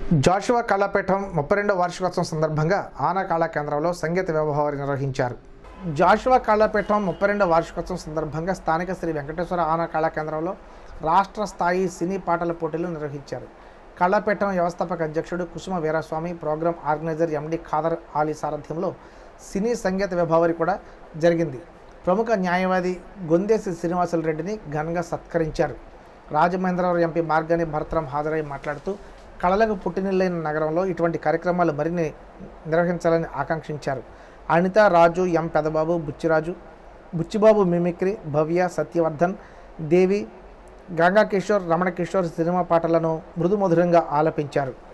జాషువా కళాపీఠం ముప్పై రెండవ వార్షికోత్సవం సందర్భంగా ఆనా కళా కేంద్రంలో సంగీత వ్యవహారం నిర్వహించారు జాషువా కళాపీఠం ముప్పై రెండవ వార్షికోత్సవం సందర్భంగా స్థానిక శ్రీ వెంకటేశ్వర ఆనా కళా కేంద్రంలో రాష్ట్ర స్థాయి సినీ పాటల పోటీలు నిర్వహించారు కళాపీఠం వ్యవస్థాపక అధ్యక్షుడు Kusuma Veeraswamy program organizer MD Khader Ali సారథ్యంలో సినీ సంగీత విభావరి కూడా జరిగింది ప్రముఖ న్యాయవాది గొందేసి శ్రీనివాసులు రెడ్డిని ఘనంగా సత్కరించారు రాజమహేంద్రవరం ఎంపీ మార్గాని భరతరాం హాజరై మాట్లాడుతూ కళలకు పుట్టినిల్లైన నగరంలో ఇటువంటి కార్యక్రమాలు మరిన్ని నిర్వహించాలని ఆకాంక్షించారు Anitha Raju M Pedababu Butchiraju Butchibabu mimicry Bhavya Satyavardhan Devi Ganga Kishore Ramana Kishore cinema పాటలను మృదుమధురంగా ఆలపించారు